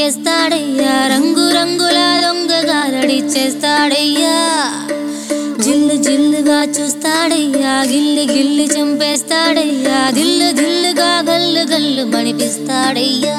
వేస్తాడయ్యా రంగు రంగుల దొంగ గారడి చేస్తాడయ్యా జిల్లు జిల్లుగా చూస్తాడయ్యా గిల్లి గిల్లి చంపేస్తాడయ్యా దిల్లు దిల్లుగా గల్లు గల్లు మణిపిస్తాడయ్యా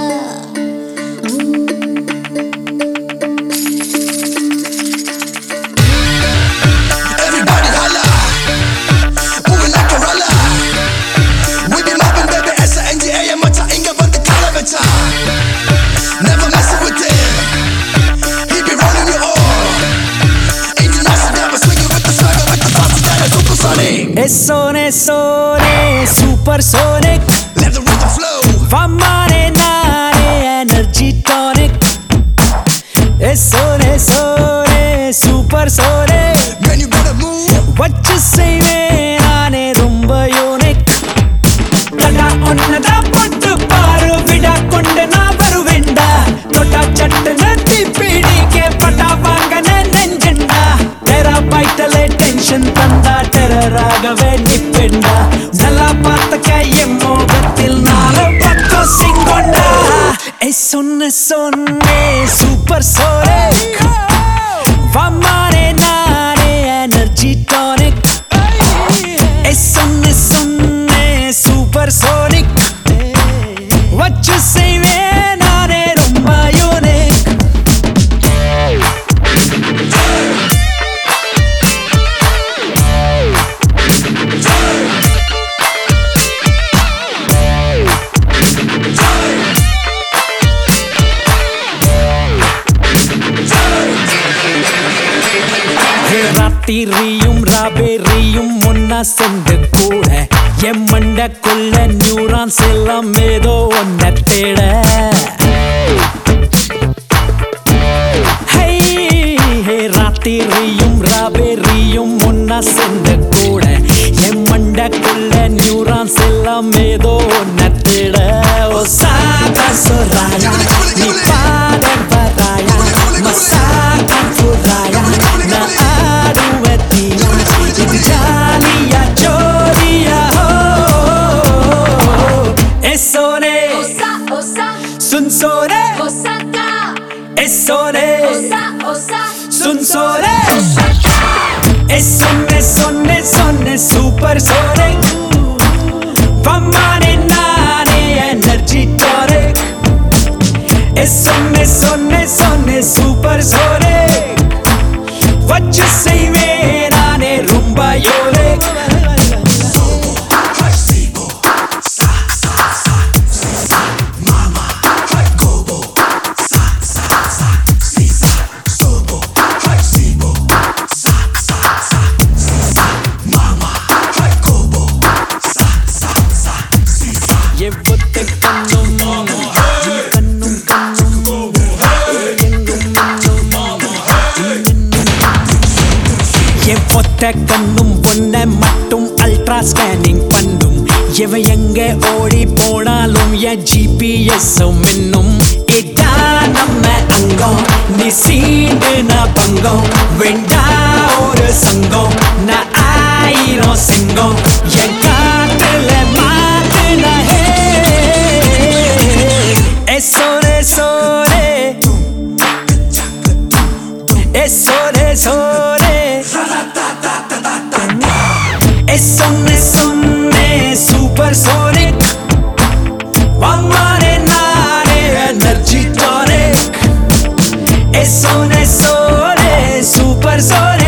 Everybody holla, moving like a roller. We be mobbing, baby, S-A-N-G-A, mata inga banta kalabata. Never messing with him. He be rolling you all. International, but swinging with the swagger, with the bounce, that is supersonic. ಎಸ್ಸೋನೆ ಸೋನೆ supersonic Let the rhythm flow. ವಮ್ಮಾನೆ ನಾನೇ energy tonic ಎಸ್ಸೋನೆ ಸೋನೆ super ಸೋನೆ Man, you better move. வச்சு செய்வேன் நானே ரொம்ப யூனிக் தடா ஒன்னதா பட்டு பாரு விடா கொண்டு நான் வருவேண்டா தொட்டா சட்டுன்னு தீப்பிடிக்க பட்டா வாங்கன நெஞ்சண்டா தெரா பைட்டலே டென்ஷன் தந்தா டெரராகவே நிப்பெண்டா நல்லா பார்த்துக்க என் மோகத்தில் நாலு பக்கம் சிங்கொண்டா ஏ சொன்ன சொன்னே சூப்பர் சோரே வம்மானே நானே எனர்ஜி டானிக் ஏ சொன்ன சொன்னே சூப்பர் சோனிக் வச்சு செய்வேன் நானே ரொம்ப யூனிக் ராத்திரியும் ராபேரியும் ஒன்னா சென்று கூட என் மண்டக்குள்ள நியூரான்ஸ் எல்லாம் ஏதோ ஒன்ன தேட ஹை, ஹே, ராத்திரியும் ராபேரியும் ஒன்னா சென்று கூட என் மண்டக்குள்ள நியூரான்ஸ் எல்லாம் ஏதோ ஒன்ன தேட ஓ சாகா சொராயா நீ பாட வராயா மசாகா புராயா நான் ஆடுவதியா இது ஜாலியா ஜோலியா ஏ சோனே Osa, osa, சுன் சோனே osaka, ஏ சோனே osa, osa, சுன் சோனே ஏ சொன்னே சொன்னே சொன்னே சூப்பர் சோனே வம்மானே நானே எனர்ஜி டானிக் ஏ சொன்னே சொன்னே சொன்னே சூப்பர் சோனே வச்சு செய்வேன் நானே ரொம்ப யோனிக் எவ்வத்தை கண்ணும் கண்ணும் கண்ணும் எங்கும் என் ஒத்த கண்ணும் பொண்ண மட்டும் அல்ட்ரா ஸ்கேனிங் பண்ணும் இவ எங்க ஓடி போனாலும் என் ஜிபிஎஸ் மின்னும் இதான் நம்ம அங்கம் நீ சீண்டு நான் பங்கம் வேண்டா ஒரு சங்கம் நான் ஆயிரம் சிங்கம் என் காட்டுல மாட்டுன ஹே ஏ சோரே சோரே ஏ சோரே சோரே ஏ சொன்னே சொன்னே சூப்பர் சோனிக் வம்மானே நானே எனர்ஜி டானிக் ஏ சோனே சோனே சூப்பர் சோனே